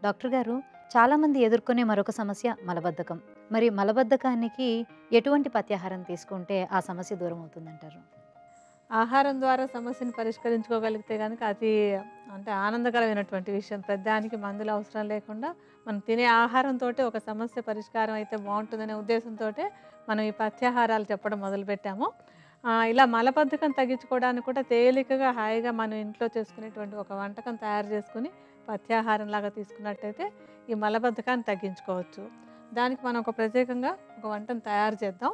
doctor గారు చాలామంది ఎదుర్కొనే మరొక సమస్య మలబద్ధకం మరి మలబద్ధకానికి ఎటువంటి పత్యాహారం తీసుకుంటే ఆ సమస్య దూరం అవుతుందంటారు ఆహారం ద్వారా సమస్యను పరిష్కరించుకోగలిగితే కనుక అది అంటే ఆనందకరమైనటువంటి విషయం ప్రతిదానికి మందులు అవసరం లేకుండా మనం తినే ఆహారంతో ఒక సమస్య పరిష్కారం అయితే బాగుంటుందనే ఉద్దేశంతో మనం ఈ పథ్యాహారాలు చెప్పడం మొదలుపెట్టాము ఆ, ఇలా మలబద్ధకం తగ్గించుకోవడానికి కూడా తేలికగా హాయిగా మనం ఇంట్లో చేసుకునేటువంటి ఒక వంటకం తయారు చేసుకుని పథ్యాహారం లాగా తీసుకున్నట్టయితే ఈ మలబద్ధకాన్ని తగ్గించుకోవచ్చు దానికి మనం ఒక ప్రత్యేకంగా ఒక వంటను తయారు చేద్దాం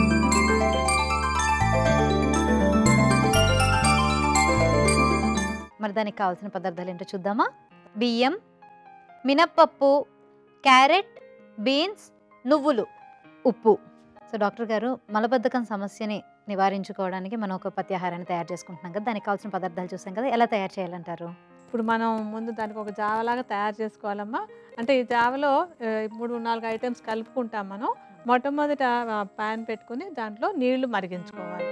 మరి దానికి కావాల్సిన పదార్థాలు ఏంటో చూద్దామా బియ్యం మినప్పప్పు క్యారెట్ బీన్స్ నువ్వులు ఉప్పు సో డాక్టర్ గారు మలబద్ధకం సమస్యని నివారించుకోవడానికి మనం ఒక పత్యాహారాన్ని తయారు చేసుకుంటున్నాం కదా దానికి కావాల్సిన పదార్థాలు చూసాం కదా ఎలా తయారు చేయాలంటారు ఇప్పుడు మనం ముందు దానికి ఒక జావలాగా తయారు చేసుకోవాలమ్మా అంటే ఈ జావలో ఆ, మూడు నాలుగు ఐటమ్స్ కలుపుకుంటాం మనం మొట్టమొదట ప్యాన్ పెట్టుకుని దాంట్లో నీళ్లు మరిగించుకోవాలి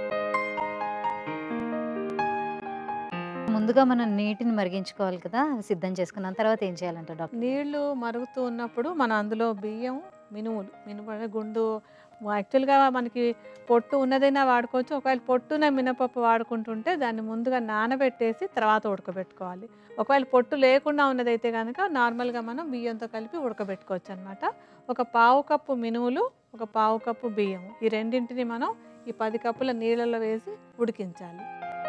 ముందుగా మనం నీటిని మరిగించుకోవాలి కదా అవి సిద్ధం చేసుకున్నాం తర్వాత ఏం చేయాలంటారు డాక్టర్ నీళ్లు మరుగుతూ ఉన్నప్పుడు మనం అందులో బియ్యం మినుములు మినుము అంటే గుండు యాక్చువల్గా మనకి పొట్టు ఉన్నదైనా వాడుకోవచ్చు ఒకవేళ పొట్టున మినపప్పు వాడుకుంటుంటే దాన్ని ముందుగా నానబెట్టేసి తర్వాత ఉడకబెట్టుకోవాలి ఒకవేళ పొట్టు లేకుండా ఉన్నదైతే కనుక నార్మల్గా మనం బియ్యంతో కలిపి ఉడకబెట్టుకోవచ్చు అనమాట ఒక పావు కప్పు మినుములు ఒక పావు కప్పు బియ్యం ఈ రెండింటిని మనం ఈ పది కప్పుల నీళ్ళలో వేసి ఉడికించాలి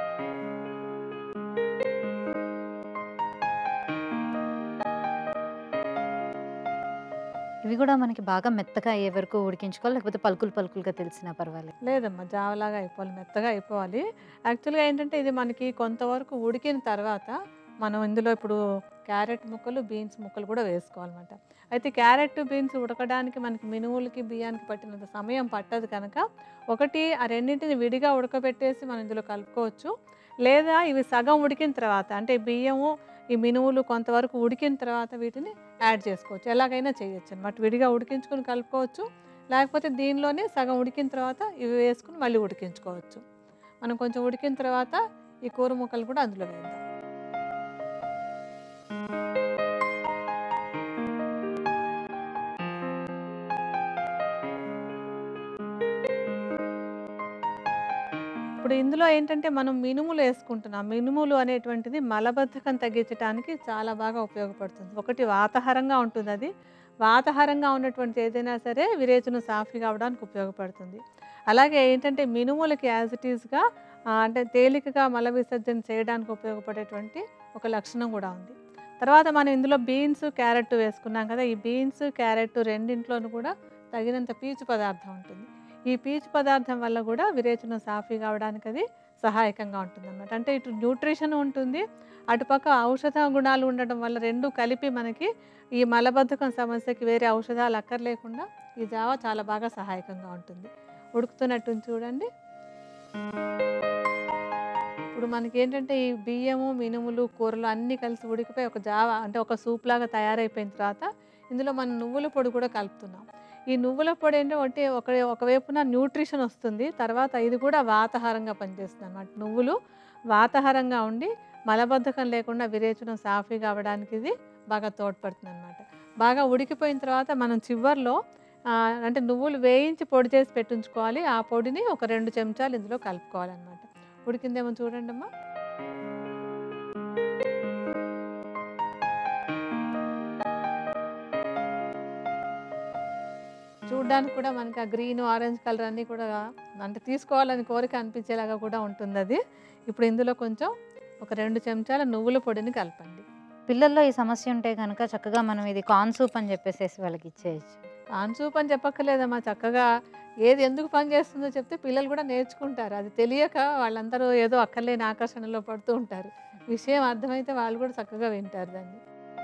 ఇవి కూడా మనకి బాగా మెత్తగా అయ్యే వరకు ఉడికించుకోవాలి లేకపోతే పలుకులు పలుకులుగా తెలిసినా పర్వాలేదు లేదమ్మా జావలాగా అయిపోవాలి మెత్తగా అయిపోవాలి యాక్చువల్గా ఏంటంటే ఇది మనకి కొంతవరకు ఉడికిన తర్వాత మనం ఇందులో ఇప్పుడు క్యారెట్ ముక్కలు బీన్స్ ముక్కలు కూడా వేసుకోవాలన్నమాట అయితే క్యారెట్ బీన్స్ ఉడకడానికి మనకి మినుములకి బియ్యానికి పట్టినంత సమయం పట్టదు కనుక ఒకటి ఆ రెండింటిని విడిగా ఉడకబెట్టేసి మనం ఇందులో కలుపుకోవచ్చు లేదా ఇవి సగం ఉడికిన తర్వాత అంటే బియ్యము ఈ మినుములు కొంతవరకు ఉడికిన తర్వాత వీటిని యాడ్ చేసుకోవచ్చు ఎలాగైనా చేయొచ్చు అనమాట విడిగా ఉడికించుకొని కలుపుకోవచ్చు లేకపోతే దీనిలోనే సగం ఉడికిన తర్వాత ఇవి వేసుకుని మళ్ళీ ఉడికించుకోవచ్చు మనం కొంచెం ఉడికిన తర్వాత ఈ కూర ముక్కలు కూడా అందులో వేద్దాం ఇప్పుడు ఇందులో ఏంటంటే మనం మినుములు వేసుకుంటున్నాం మినుములు అనేటువంటిది మలబద్ధకం తగ్గించడానికి చాలా బాగా ఉపయోగపడుతుంది ఒకటి వాతాహారంగా ఉంటుంది అది వాతాహారంగా ఉన్నటువంటి ఏదైనా సరే విరేచనం సాఫీ కావడానికి ఉపయోగపడుతుంది అలాగే ఏంటంటే మినుములకి యాజ్ ఇట్ ఈస్గా అంటే తేలికగా మల విసర్జన చేయడానికి ఉపయోగపడేటువంటి ఒక లక్షణం కూడా ఉంది తర్వాత మనం ఇందులో బీన్స్ క్యారెట్ వేసుకున్నాం కదా ఈ బీన్స్ క్యారెట్ రెండింట్లోనూ కూడా తగినంత పీచు పదార్థం ఉంటుంది ఈ పీచు పదార్థం వల్ల కూడా విరేచనం సాఫీ కావడానికి అది సహాయకంగా ఉంటుంది అనమాట అంటే ఇటు న్యూట్రిషన్ ఉంటుంది అటుపక్క ఔషధ గుణాలు ఉండడం వల్ల రెండు కలిపి మనకి ఈ మలబద్ధకం సమస్యకి వేరే ఔషధాలు అక్కర్లేకుండా ఈ జావ చాలా బాగా సహాయకంగా ఉంటుంది ఉడుకుతున్నట్టు చూడండి ఇప్పుడు మనకి ఏంటంటే ఈ బియ్యము మినుములు కూరలు అన్నీ కలిసి ఉడికిపోయి ఒక జావ అంటే ఒక సూప్ లాగా తయారైపోయిన తర్వాత ఇందులో మనం నువ్వుల పొడి కూడా కలుపుతున్నాం ఈ నువ్వుల పొడి ఏంటంటే ఒకటి ఒక ఒకవైపున న్యూట్రిషన్ వస్తుంది తర్వాత ఇది కూడా వాతాహారంగా పనిచేస్తుంది అనమాట నువ్వులు వాతాహారంగా ఉండి మలబద్ధకం లేకుండా విరేచనం సాఫీగా అవ్వడానికి ఇది బాగా తోడ్పడుతుంది అనమాట బాగా ఉడికిపోయిన తర్వాత మనం చివర్లో ఆ, అంటే నువ్వులు వేయించి పొడి చేసి పెట్టించుకోవాలి ఆ పొడిని ఒక రెండు చెంచాలు ఇందులో కలుపుకోవాలన్నమాట ఉడికిందేమో చూడండి అమ్మా చూడ్డానికి కూడా మనకి ఆ గ్రీన్ ఆరెంజ్ కలర్ అన్నీ కూడా అంటే తీసుకోవాలని కోరిక అనిపించేలాగా కూడా ఉంటుంది అది ఇప్పుడు ఇందులో కొంచెం ఒక రెండు చెంచాల నువ్వుల పొడిని కలపండి పిల్లల్లో ఈ సమస్య ఉంటే కనుక చక్కగా మనం ఇది కార్న్ సూప్ అని చెప్పేసేసి వాళ్ళకి ఇచ్చేయచ్చు కాన్ సూప్ అని చెప్పక్కర్లేదమ్మా చక్కగా ఏది ఎందుకు పని చేస్తుందో చెప్తే పిల్లలు కూడా నేర్చుకుంటారు అది తెలియక వాళ్ళందరూ ఏదో అక్కర్లేని ఆకర్షణలో పడుతూ ఉంటారు విషయం అర్థమైతే వాళ్ళు కూడా చక్కగా వింటారు దాన్ని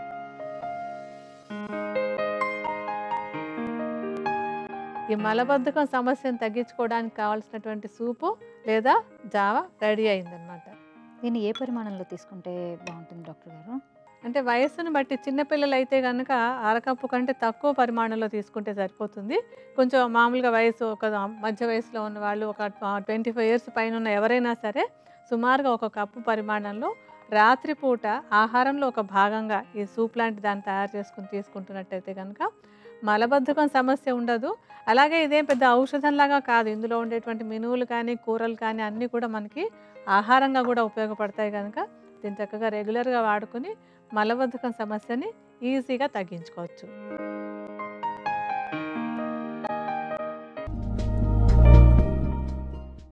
ఈ మలబద్ధకం సమస్యను తగ్గించుకోవడానికి కావాల్సినటువంటి సూపు లేదా జావ రెడీ అయిందనమాట దీన్ని ఏ పరిమాణంలో తీసుకుంటే బాగుంటుంది డాక్టర్ గారు అంటే వయస్సును బట్టి చిన్నపిల్లలు అయితే కనుక అరకప్పు కంటే తక్కువ పరిమాణంలో తీసుకుంటే సరిపోతుంది కొంచెం మామూలుగా వయసు ఒక మధ్య వయసులో ఉన్న వాళ్ళు ఒక ట్వంటీ ఫైవ్ ఇయర్స్ పైన ఉన్న ఎవరైనా సరే సుమారుగా ఒక కప్పు పరిమాణంలో రాత్రిపూట ఆహారంలో ఒక భాగంగా ఈ సూప్ లాంటి దాన్ని తయారు చేసుకుని తీసుకుంటున్నట్టయితే కనుక మలబద్ధకం సమస్య ఉండదు అలాగే ఇదేం పెద్ద ఔషధంలాగా కాదు ఇందులో ఉండేటువంటి మినువులు కానీ కూరలు కానీ అన్నీ కూడా మనకి ఆహారంగా కూడా ఉపయోగపడతాయి కనుక దీన్ని చక్కగా రెగ్యులర్గా వాడుకొని మలబద్ధకం సమస్యని ఈజీగా తగ్గించుకోవచ్చు